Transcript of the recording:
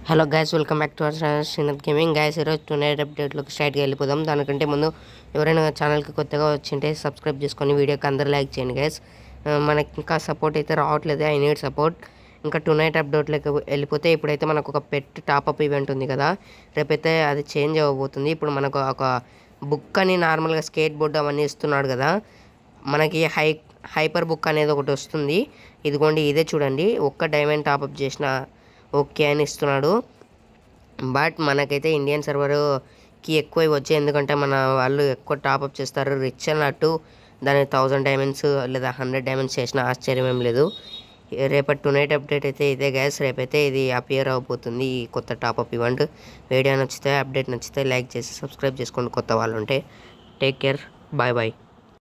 hello guys welcome back to our channel Srinath gaming guys ఈరోజు tonight అప్డేట్లోకి స్ట్రైట్గా వెళ్ళిపోదాం దానికంటే ముందు ఎవరైనా ఛానల్కి కొత్తగా వచ్చింటే సబ్స్క్రైబ్ చేసుకొని వీడియోకి అందరు లైక్ చేయండి గైస్ మనకి ఇంకా సపోర్ట్ అయితే రావట్లేదు ఐ నీడ్ సపోర్ట్ ఇంకా టూ నైట్ అప్డేట్లోకి వెళ్ళిపోతే ఇప్పుడైతే మనకు ఒక పెట్ టాపప్ ఈవెంట్ ఉంది కదా రేపైతే అది చేంజ్ అవ్వబోతుంది ఇప్పుడు మనకు ఒక బుక్ అని నార్మల్గా స్కేట్ బోర్డ్ అవన్నీ ఇస్తున్నాడు కదా మనకి హై హైపర్ బుక్ అనేది ఒకటి వస్తుంది ఇదిగోండి ఇదే చూడండి ఒక్క డైమండ్ టాపప్ చేసిన ఓకే అని ఇస్తున్నాడు బట్ మనకైతే ఇండియన్ సర్వర్కి ఎక్కువ వచ్చాయి ఎందుకంటే మన వాళ్ళు ఎక్కువ టాపప్ చేస్తారు రిచ్ అన్నట్టు దాని థౌజండ్ డైమండ్స్ లేదా హండ్రెడ్ డైమండ్స్ చేసిన ఆశ్చర్యం ఏం లేదు రేపటి టూ నైట్ అప్డేట్ అయితే ఇదే గ్యాస్ రేపైతే ఇది అపియర్ అవబోతుంది ఈ కొత్త టాపప్ ఈవెంట్ వీడియో నచ్చితే అప్డేట్ నచ్చితే లైక్ చేసి సబ్స్క్రైబ్ చేసుకోండి కొత్త వాళ్ళు ఉంటే టేక్ కేర్ బాయ్ బాయ్